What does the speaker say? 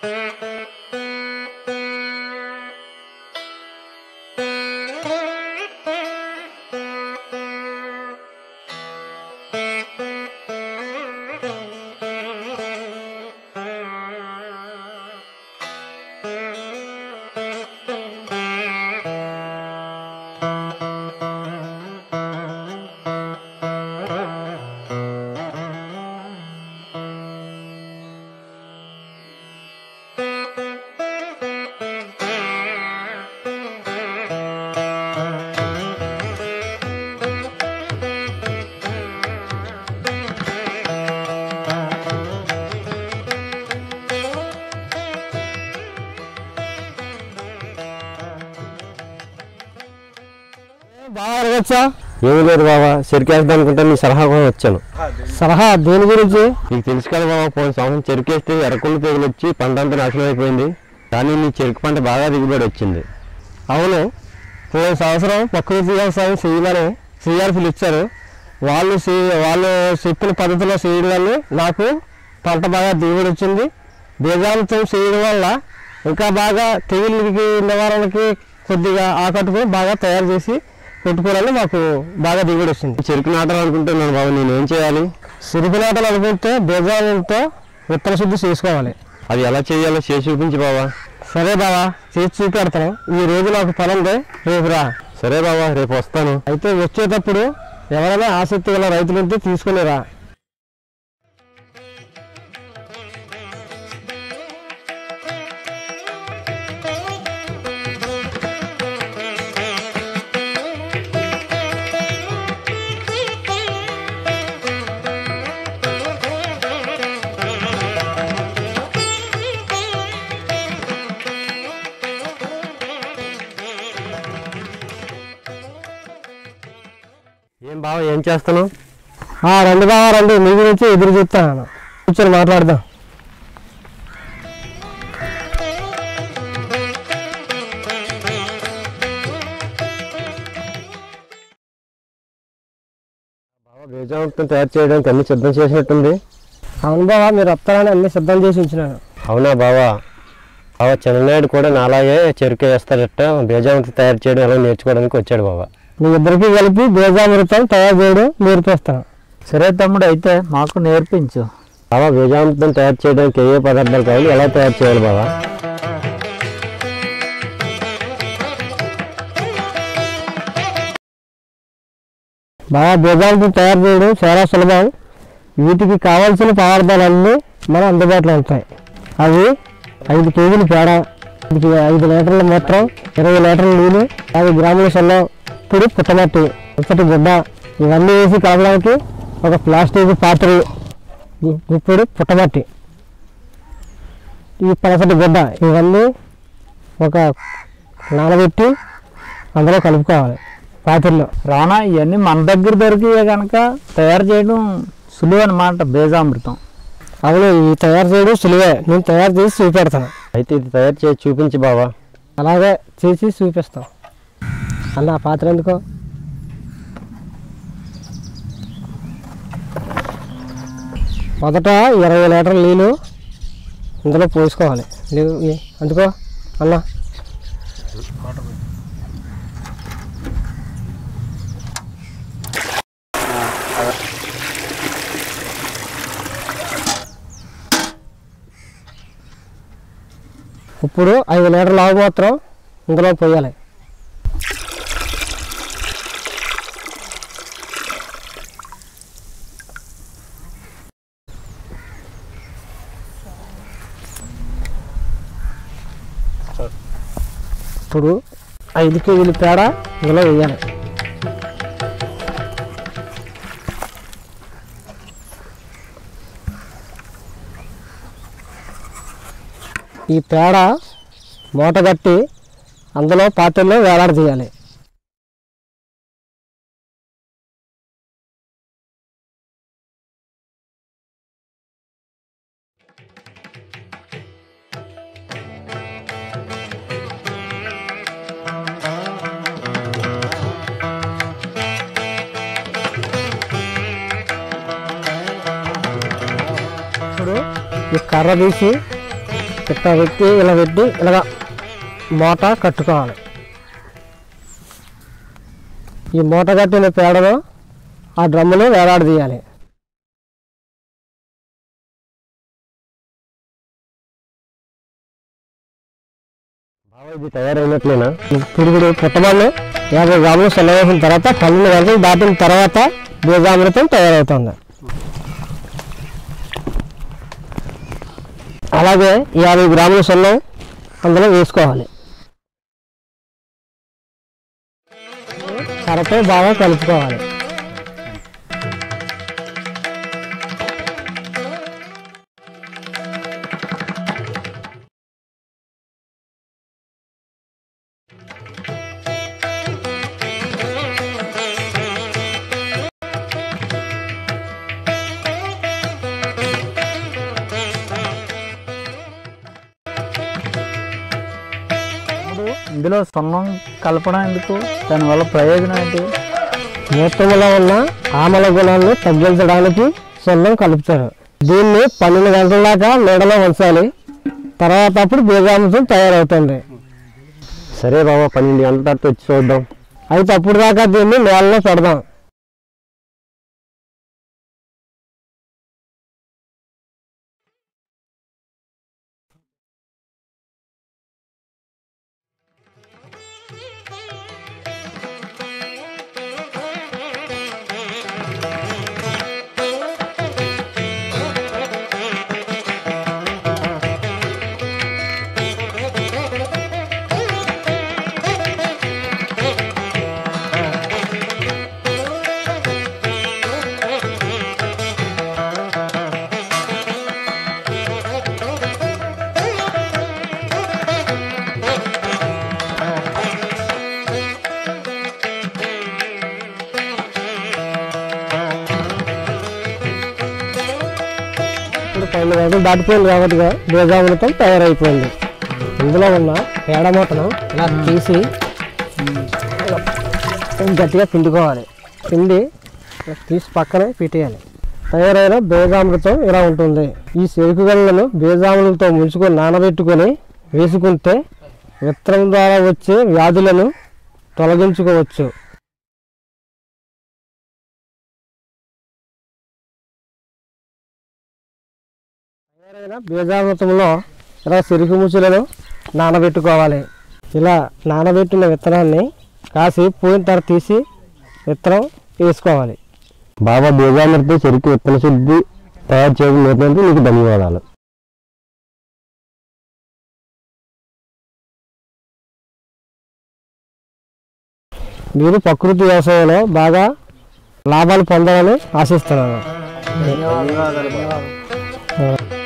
బాగా అడగచ్చా ఏమీ లేదు బాబా చెరికేద్దాం అనుకుంటే నీ సలహా కూడా వచ్చాను సలహా దేని గురించి నీకు తెలుసు కదా బాబా పోయిన సంవత్సరం చెరుకేస్తే ఎర్రకుళ్ళు తెగులు వచ్చి పంట అంతా నాశనం అయిపోయింది కానీ నీ చెరుకు పంట బాగా దిగుబడి వచ్చింది అవును పోయిన సంవత్సరం ప్రకృతి వ్యవసాయం చేయాలని చేయాల్సి ఇచ్చారు వాళ్ళు చే- వాళ్ళు చెప్పిన పద్ధతిలో చేయడం వల్ల నాకు పంట బాగా దిగుబడి వచ్చింది బీజాలతో చేయడం వల్ల ఇంకా బాగా తెగుళ్ళకి నివారణకి కొద్దిగా ఆకట్టుకుని బాగా తయారు చేసి పెట్టుకోవాలని మాకు బాగా దిగుబడి వచ్చింది చెరుకు నాటాలనుకుంటున్నాను బాబా నేను ఏం చేయాలి సిరుపు నాటలు అనుకుంటే బీజాలతో విత్తన శుద్ధి చేసుకోవాలి అది ఎలా చేయాలో చేసి చూపించి బాబా సరే బావా చేసి చూపెడతాను ఈ రోజు నాకు పని ఉంది రేపు రా సరే బాబా రేపు వస్తాను అయితే వచ్చేటప్పుడు ఎవరైనా ఆసక్తి గల రైతులు ఉంటే తీసుకుని రా ఏం బాబా ఏం చేస్తాను ఆ, రండి బావా రండి మీ గురించి ఎదురు చూస్తాను కూర్చొని మాట్లాడదాం బాబా బీజామృతం తయారు చేయడానికి అన్ని సిద్ధం చేసినట్టుంది అవును బావా మీరు వస్తారని అన్ని సిద్ధం చేసి ఉంచినాను అవునా బావా బావా చిన్ననాయుడు కూడా నాలాగే చెరుకు వేస్తాడట బీజామృతం తయారు చేయడం ఎలా నేర్చుకోవడానికి వచ్చాడు బాబా మీ ఇద్దరికి కలిపి బీజామృతం తయారు చేయడం నేర్పిస్తాను సరే తమ్ముడు అయితే మాకు నేర్పించు బాబా బీజామృతం తయారు చేయడానికి ఏ ఏ పదార్థాలు కావాలి ఎలా తయారు చేయాలి బాబా బాగా బీజామృతం తయారు చేయడం చాలా సులభం వీటికి కావాల్సిన పదార్థాలన్నీ మన అందుబాటులో ఉంటాయి అవి ఐదు కేజీలు పేడ ఇది ఐదు లీటర్ల మూత్రం ఇరవై లీటర్ల నీళ్ళు యాభై గ్రాముల సొల్లం ఇప్పుడు పుట్టమట్టి ఇప్పటి గుడ్డ ఇవన్నీ వేసి కలపడానికి ఒక ప్లాస్టిక్ పాత్ర ఇ- ఇప్పుడు పుట్టమట్టి ఈ పలసటి గుడ్డ ఇవన్నీ ఒక నానబెట్టి అందులో కలుపుకోవాలి పాత్రలో రానా ఇవన్నీ మన దగ్గర దొరికివే కనుక తయారు చేయడం సులువు అనమాట బేజామృతం అవును ఇవి తయారు చేయడం సులువే నేను తయారు చేసి చూపెడతాను అయితే ఇది తయారు చేసి చూపించి బాబా అలాగే చేసి చూపిస్తాం అన్న ఆ పాత్ర ఎందుకో మొదట ఇరవై లీటర్ల నీళ్ళు ఇందులో పోసుకోవాలి నీవు ఈ- అందుకో అన్న ఇప్పుడు ఐదు లీటర్ల ఆవు మాత్రం ఇందులో పోయాలి ఇప్పుడు ఐదు కేజీల పేడ ఇందులో వేయాలి ఈ పేడ మూట కట్టి అందులో పాత్రలో వేలాడదీయాలి ఇప్పుడు ఈ కర్ర తీసి ఇట్లా పెట్టి ఇలా పెట్టి ఇలాగ మూట కట్టుకోవాలి ఈ మూట కట్టిన పేడను ఆ డ్రమ్ములో వేలాడదీయాలి బావ ఇది తయారైనట్లేనా పురుగుడు పుట్టబళ్ళు యాభై గ్రాములు చల్లవేసిన తర్వాత పన్నెండు గంటలు దాటిన తర్వాత బీజామృతం తయారవుతుంది అలాగే యాభై గ్రాముల సొల్లం అందులో వేసుకోవాలి కరతో బాగా కలుపుకోవాలి ఇప్పుడు ఇందులో సున్నం కలపడం ఎందుకు దానివల్ల ప్రయోజనం ఏంటి మూత్రంలో ఉన్న ఆమల గుణాలను తగ్గించడానికి సొల్లం కలుపుతారు దీన్ని పన్నెండు గంటల దాకా నీడలో ఉంచాలి తర్వాత అప్పుడు బీజామృతం తయారవుతుంది సరే బావ పన్నెండు గంటల తర్వాత వచ్చి చూద్దాం అయితే అప్పుడు దాకా దీన్ని నేలలో పెడదాం ఇప్పుడు పన్నెండు గంటలు దాటిపోయింది కాబట్టి బీజామృతం తయారైపోయింది ఇందులో ఉన్న పేడ మూటను ఇలా తీసి ఇలా గట్టిగా పిండుకోవాలి పిండి ఇలా తీసి పక్కనే పెట్టేయాలి తయారైన బీజామృతం ఇలా ఉంటుంది ఈ చెరుకు గళ్ళను బీజామృతంతో ముంచుకొని నానబెట్టుకొని వేసుకుంటే విత్తనం ద్వారా వచ్చే వ్యాధులను తొలగించుకోవచ్చు తయారైన బీజామృతంలో ఇలా చెరుకు ముచ్చులను నానబెట్టుకోవాలి ఇలా నానబెట్టిన విత్తనాన్ని కాసి పోయిన తర్వాత తీసి విత్తనం వేసుకోవాలి బాబా బీజామృతి చెరుకు విత్తన శుద్ధి తయారు చేయడం నేర్పినందుకు నీకు ధన్యవాదాలు మీరు ప్రకృతి వ్యవసాయంలో బాగా లాభాలు పొందాలని ఆశిస్తున్నాను ధన్యవాదాలు